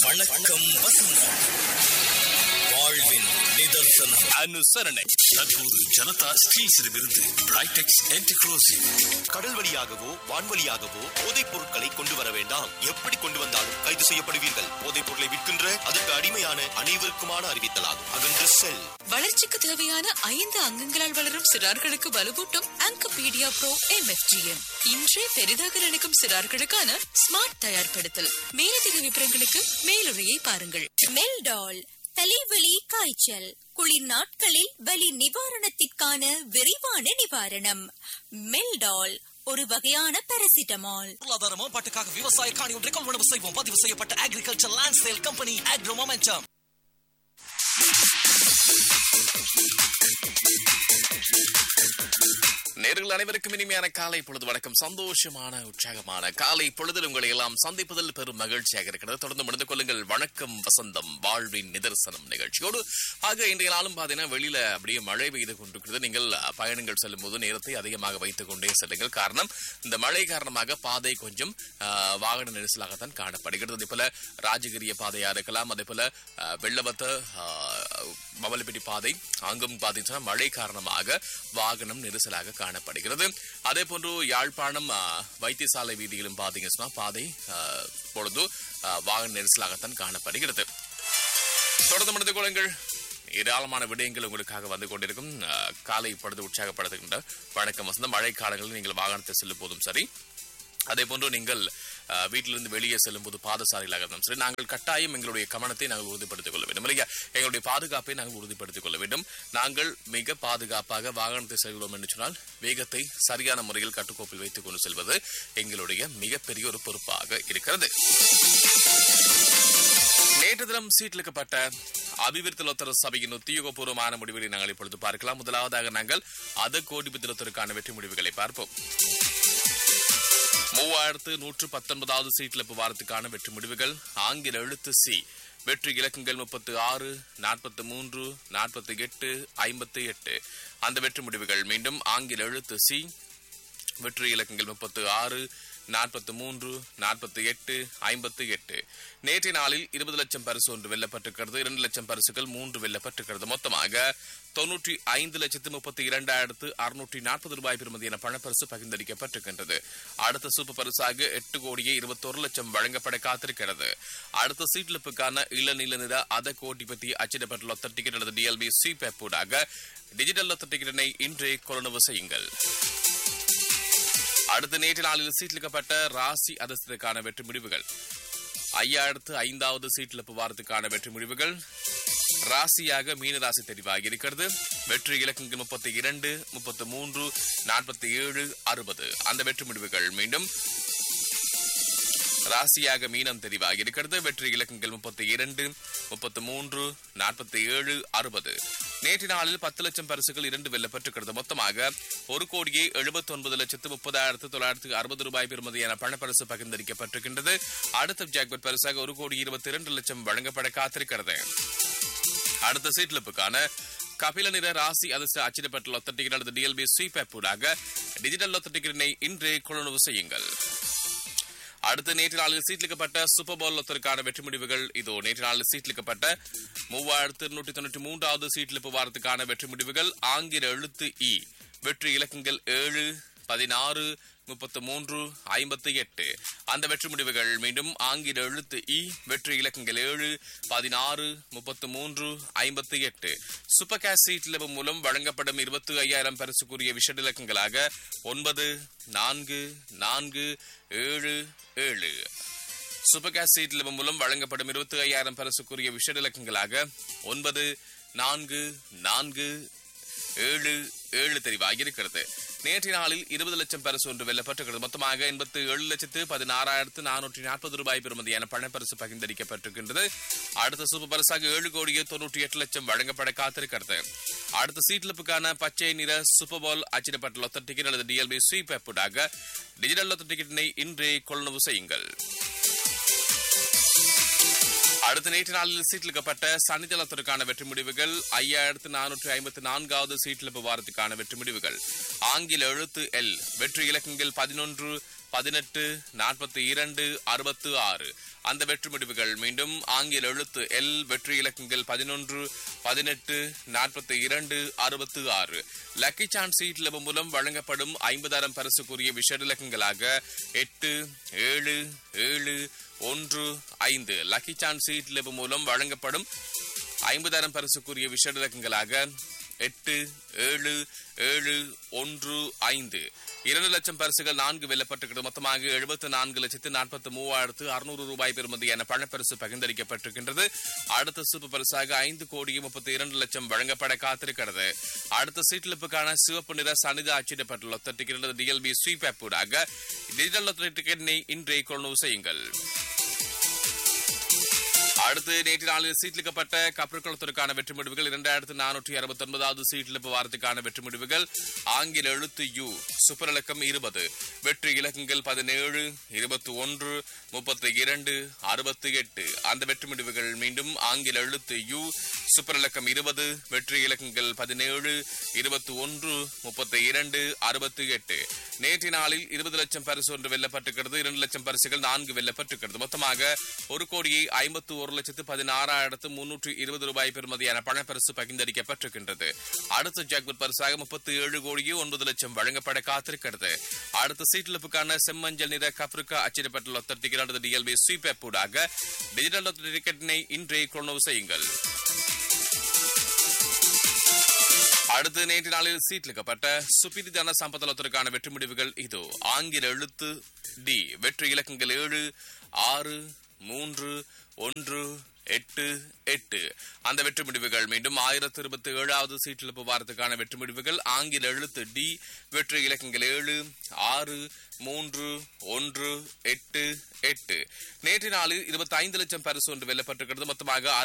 வணக்கம் வசந்தம் வாழ்வின் நிதர்சனம் அனுசரணை தற்போது ஜனதா ஸ்டீல்ஸிடமிருந்து பிரைடெக்ஸ் என்டிக்ரோசிவ் கடல் வழியாகவோ வான்வழியாகவோ போதைப் பொருட்களை கொண்டு வர வேண்டாம் எப்படி கொண்டு வந்தாலும் கைது செய்யப்படுவீர்கள் போதைப் பொருளை விற்கின்ற அதற்கு அடிமையான அனைவருக்குமான அறிவித்தலாகும் அகன்று செல் வளர்ச்சிக்கு தேவையான ஐந்து அங்கங்களால் வளரும் சிறார்களுக்கு வலுவூட்டும் ஆங்கபீடியா ப்ரோ எம்எஃப்ஜிஎம் இன்றே பெரிதாக நினைக்கும் சிறார்களுக்கான ஸ்மார்ட் தயார்படுத்தல் மேலதிக விவரங்களுக்கு மேலுரையை பாருங்கள் மெல்டால் தலைவலி காய்ச்சல் குளிர் நாட்களில் வலி நிவாரணத்திற்கான விரைவான நிவாரணம் மெல்டால் ஒரு வகையான பாராசிட்டமால் பொருளாதார மேம்பாட்டுக்காக விவசாய காணி ஒன்றை கொள்வனவு செய்வோம் பதிவு செய்யப்பட்ட agriculture land sale company agro momentum நேர்கள் அனைவருக்கும் இனிமையான காலை பொழுது வணக்கம் சந்தோஷமான உற்சாகமான காலை பொழுதில் உங்களை எல்லாம் சந்திப்பதில் பெரும் மகிழ்ச்சியாக இருக்கிறது தொடர்ந்து முடிந்து கொள்ளுங்கள் வணக்கம் வசந்தம் வாழ்வின் நிதர்சனம் நிகழ்ச்சியோடு ஆக இன்றைய நாளும் பார்த்தீங்கன்னா வெளியில அப்படியே மழை பெய்து கொண்டிருக்கிறது நீங்கள் அஹ், பயணங்கள் செல்லும் போது நேரத்தை அதிகமாக வைத்துக் கொண்டே செல்லுங்கள் காரணம் இந்த மழை காரணமாக பாதை கொஞ்சம் அஹ், வாகன நெரிசலாகத்தான் காணப்படுகிறது அதே போல ராஜகிரிய பாதையா இருக்கலாம் அதே போல அஹ், வெள்ளவத்த அஹ், மவலப்பிட்டி பாதை அங்கும் பார்த்தீங்கன்னா மழை காரணமாக வாகனம் நெரிசலாக காணப்படுகிறது அதே போன்று யாழ்ப்பாணம் ஆ, வைத்தியசாலை வீதியிலும் பார்த்தீங்கன்னா சொன்னா பாதை ஆ, பொழுது ஆ, வாகன நெரிசலாகத்தான் காணப்படுகிறது தொடர்ந்து முடிந்து கொள்ளுங்கள் ஏராளமான விடயங்கள் உங்களுக்காக வந்து கொண்டிருக்கும் ஆ, காலை பொழுது உற்சாகப்படுத்துகின்ற வணக்கம் வசந்த மழை காலங்களில் நீங்கள் வாகனத்தை செல்லும் போதும் சரி அதே போன்று நீங்கள் அஹ், வீட்டிலிருந்து வெளியே செல்லும் போது பாதசாரிகளாக இருந்தாலும் சரி நாங்கள் கட்டாயம் எங்களுடைய கவனத்தை நாங்கள் உறுதிப்படுத்திக் கொள்ள வேண்டும் இல்லையா எங்களுடைய பாதுகாப்பை நாங்கள் உறுதிப்படுத்திக் கொள்ள வேண்டும் நாங்கள் மிக பாதுகாப்பாக வாகனத்தை செல்கிறோம் என்று சொன்னால் வேகத்தை சரியான முறையில் கட்டுக்கோப்பில் வைத்துக் கொண்டு செல்வது எங்களுடைய மிகப்பெரிய ஒரு பொறுப்பாக இருக்கிறது நேற்று தினம் சீட்டிலிக்கப்பட்ட அபிவிருத்தி லோத்தர சபையின் உத்தியோகபூர்வமான முடிவுகளை நாங்கள் இப்பொழுது பார்க்கலாம் முதலாவதாக நாங்கள் அத கோடி பித்திரத்திற்கான வெற்றி முடிவுகளை பார்ப்போம் மூவாயிரத்து நூற்று பத்தொன்பதாவது சீட்ல வாரத்துக்கான வெற்றி முடிவுகள் ஆங்கில எழுத்து சி வெற்றி இலக்கங்கள் முப்பத்து ஆறு நாற்பத்தி மூன்று நாற்பத்தி எட்டு ஐம்பத்தி எட்டு அந்த வெற்றி முடிவுகள் மீண்டும் ஆங்கில எழுத்து சி வெற்றி இலக்கங்கள் முப்பத்து ஆறு நாற்பத்தி மூன்று நாற்பத்தி எட்டு ஐம்பத்தி எட்டு நேற்றைய நாளில் இருபது லட்சம் பரிசு ஒன்று வெல்லப்பட்டிருக்கிறது இரண்டு லட்சம் பரிசுகள் மூன்று வெல்லப்பட்டிருக்கிறது மொத்தமாக தொன்னூற்றி ஐந்து லட்சத்து முப்பத்தி இரண்டாயிரத்து அறுநூற்றி நாற்பது ரூபாய் பெறுமதியான பணப்பரிசு பகிர்ந்தளிக்கப்பட்டிருக்கின்றது அடுத்த சூப்பர் பரிசாக எட்டு கோடியே இருபத்தொரு லட்சம் வழங்கப்பட காத்திருக்கிறது அடுத்த சீட்லிப்புக்கான இளநீல நிற அத கோடி பற்றி அச்சிடப்பட்ட லொத்த டிக்கெட் அல்லது டிஎல்பி சி பேப்பூடாக டிஜிட்டல் லொத்த டிக்கெட்டினை இன்றே கொள்ளுணவு செய்யுங்கள் அடுத்த நேற்று நாளில் சீட்லிக்கப்பட்ட ராசி அதஸ்திற்கான வெற்றி முடிவுகள் ஐயாயிரத்து ஐந்தாவது சீட்லிப்பு வாரத்துக்கான வெற்றி முடிவுகள் ராசியாக மீனராசி தெரிவாகி இருக்கிறது வெற்றி இலக்கங்கள் முப்பத்தி இரண்டு முப்பத்தி மூன்று நாற்பத்தி ஏழு அறுபது அந்த வெற்றி முடிவுகள் மீண்டும் ராசியாக மீனம் தெரிவாகி இருக்கிறது வெற்றி இலக்கங்கள் முப்பத்தி இரண்டு முப்பத்தி மூன்று நாற்பத்தி ஏழு அறுபது நேற்று நாளில் பத்து லட்சம் பரிசுகள் இரண்டு வெல்லப்பட்டிருக்கிறது மொத்தமாக ஒரு கோடியே எழுபத்தி ஒன்பது லட்சத்து முப்பதாயிரத்து தொள்ளாயிரத்து அறுபது ரூபாய் பெறுமதியான பணப்பரிசு பகிர்ந்தளிக்கப்பட்டிருக்கின்றது அடுத்த ஜாக்பட் பரிசாக ஒரு கோடி இருபத்தி இரண்டு லட்சம் வழங்கப்பட காத்திருக்கிறது அடுத்த சீட்லிப்புக்கான கபில நிற ராசி அதிர்ஷ்ட அச்சிடப்பட்ட லொத்த டிக்கெட் அல்லது டிஎல்பி ஸ்வீப் ஊடாக டிஜிட்டல் லொத்த டிக்கெட்டினை இன்றே கொள்ளுணவு செய்யுங்கள் அடுத்து நேற்று நாளில் சீட்லிக்கப்பட்ட சூப்பர் பவுல் லொத்தருக்கான வெற்றி முடிவுகள் இதோ நேற்று நாளில் சீட்லிக்கப்பட்ட மூவாயிரத்து இருநூற்றி தொண்ணூற்றி மூன்றாவது சீட்லிப்பு வாரத்துக்கான வெற்றி முடிவுகள் ஆங்கில எழுத்து இ வெற்றி இலக்கங்கள் ஏழு பதினாறு முப்பத்து மூன்று ஐம்பத்தி எட்டு அந்த வெற்றி முடிவுகள் மீண்டும் ஆங்கில எழுத்து இ வெற்றி இலக்கங்கள் ஏழு பதினாறு முப்பத்து மூன்று ஐம்பத்தி எட்டு சூப்பர் கேஷ் சீட் மூலம் வழங்கப்படும் இருபத்தி ஐயாயிரம் பரிசுக்குரிய விஷட இலக்கங்களாக ஒன்பது நான்கு நான்கு ஏழு ஏழு சூப்பர் கேஷ் சீட் மூலம் வழங்கப்படும் இருபத்தி ஐயாயிரம் பரிசுக்குரிய விஷட இலக்கங்களாக ஒன்பது நான்கு நான்கு ஏழு ஏழு தெரிவாகி இருக்கிறது நேற்றைய நாளில் இருபது லட்சம் பரிசு ஒன்று வெல்லப்பட்டிருக்கிறது மொத்தமாக எண்பத்தி ஏழு லட்சத்து பதினாறாயிரத்து நானூற்றி நாற்பது ரூபாய் பெறுமதியான பணப்பரிசு பகிர்ந்தளிக்கப்பட்டிருக்கின்றது அடுத்த சூப்பர் பரிசாக ஏழு கோடியே தொன்னூற்றி எட்டு லட்சம் வழங்கப்பட காத்திருக்கிறது அடுத்த சீட்லிப்புக்கான பச்சை நிற சூப்பர் பால் அச்சிடப்பட்ட லொத்த டிக்கெட் அல்லது டிஎல்பி ஸ்வீப் ஆக டிஜிட்டல் லொத்த டிக்கெட்டினை இன்றே கொள்ளுணவு செய்யுங்கள் அடுத்த நேற்று நாளில் சீட்லிக்கப்பட்ட சனித்தளத்திற்கான வெற்றி முடிவுகள் ஐயாயிரத்து நானூற்றி ஐம்பத்தி நான்காவது சீட்லிப்பு வாரத்துக்கான வெற்றி முடிவுகள் ஆங்கில எழுத்து எல் வெற்றி இலக்கங்கள் பதினொன்று பதினெட்டு நாற்பத்தி இரண்டு அறுபத்து ஆறு அந்த வெற்றி முடிவுகள் மீண்டும் ஆங்கில எழுத்து எல் வெற்றி இலக்கங்கள் பதினொன்று பதினெட்டு நாற்பத்தி இரண்டு அறுபத்து ஆறு லக்கி சான்ஸ் சீட் லெவல் மூலம் வழங்கப்படும் ஐம்பதாயிரம் பரிசுக்குரிய விஷட இலக்கங்களாக எட்டு ஏழு ஏழு ஒன்று ஐந்து லக்கி சான்ஸ் சீட் லெவல் மூலம் வழங்கப்படும் ஐம்பதாயிரம் பரிசுக்குரிய விஷட இலக்கங்களாக எட்டு ஏழு ஏழு ஒன்று ஐந்து இரண்டு லட்சம் பரிசுகள் நான்கு வெல்லப்பட்டிருக்கிறது மொத்தமாக எழுபத்தி நான்கு லட்சத்து நாற்பத்தி மூவாயிரத்து அறுநூறு ரூபாய் பெறுமதியான பணப்பரிசு பகிர்ந்தளிக்கப்பட்டிருக்கின்றது அடுத்த சூப்பர் பரிசாக ஐந்து கோடியே முப்பத்தி இரண்டு லட்சம் வழங்கப்பட காத்திருக்கிறது அடுத்த சீட்லிப்புக்கான சிவப்பு நிற சனித அச்சிடப்பட்டுள்ள ஒத்த டிக்கெட் டிஎல்பி ஸ்வீப் ஆப் ஊடாக டிஜிட்டல் லொத்தரி டிக்கெட்டினை இன்றைய கொள்ளுவு செய்யுங்கள் அடுத்து நேற்று நாளில் சீட்லிக்கப்பட்ட கப்பற்குளத்திற்கான வெற்றி முடிவுகள் இரண்டாயிரத்து நானூற்றி அறுபத்தி ஒன்பதாவது சீட்லிப்பு வாரத்துக்கான வெற்றி முடிவுகள் ஆங்கில எழுத்து யு சூப்பர் இலக்கம் இருபது வெற்றி இலக்கங்கள் பதினேழு இருபத்தி ஒன்று முப்பத்தி இரண்டு அறுபத்தி எட்டு அந்த வெற்றி முடிவுகள் மீண்டும் ஆங்கில எழுத்து யு சூப்பர் இலக்கம் இருபது வெற்றி இலக்கங்கள் பதினேழு இருபத்தி ஒன்று முப்பத்தி இரண்டு அறுபத்தி எட்டு நேற்று நாளில் இருபது லட்சம் பரிசு ஒன்று வெல்லப்பட்டிருக்கிறது இரண்டு லட்சம் பரிசுகள் நான்கு வெல்லப்பட்டிருக்கிறது மொத்தமாக ஒரு கோடியை ஐம்பத்து ஒரு லட்சத்து பதினாறாயிரத்து முன்னூற்று இருபது ரூபாய் பெறுமதியான பணப்பரிசு பகிர்ந்தளிக்கப்பட்டிருக்கின்றது அடுத்த ஜாக்பட் பரிசாக முப்பத்தி ஏழு கோடியே ஒன்பது லட்சம் வழங்கப்பட காத்திருக்கிறது அடுத்த சீட்டிழப்புக்கான செம்மஞ்சள் நிற கப்ரிக்கா அச்சிடப்பட்டுள்ள லொத்தர் டிக்கெட் அல்லது டிஎல்பி ஸ்வீப் ஆப் ஊடாக டிஜிட்டல் லொத்தர் டிக்கெட்டினை இன்றைய கொள்ளுவு செய்யுங்கள் அடுத்து நேற்று நாளில் சீட்லிக்கப்பட்ட சுப்பிரிதான சம்பத்தலத்திற்கான வெற்றி முடிவுகள் இதோ ஆங்கில எழுத்து டி வெற்றி இலக்கங்கள் ஏழு ஆறு மூன்று ஒன்று எட்டு எட்டு அந்த வெற்றி முடிவுகள் மீண்டும் ஆயிரத்தி இருபத்தி ஏழாவது சீட்டிழப்பு வாரத்துக்கான வெற்றி முடிவுகள் ஆங்கில எழுத்து டி வெற்றி இலக்கங்கள் ஏழு ஆறு மூன்று ஒன்று எட்டு எட்டு நேற்று நாளில் இருபத்தி ஐந்து லட்சம் பரிசு ஒன்று வெல்லப்பட்டிருக்கிறது மொத்தமாக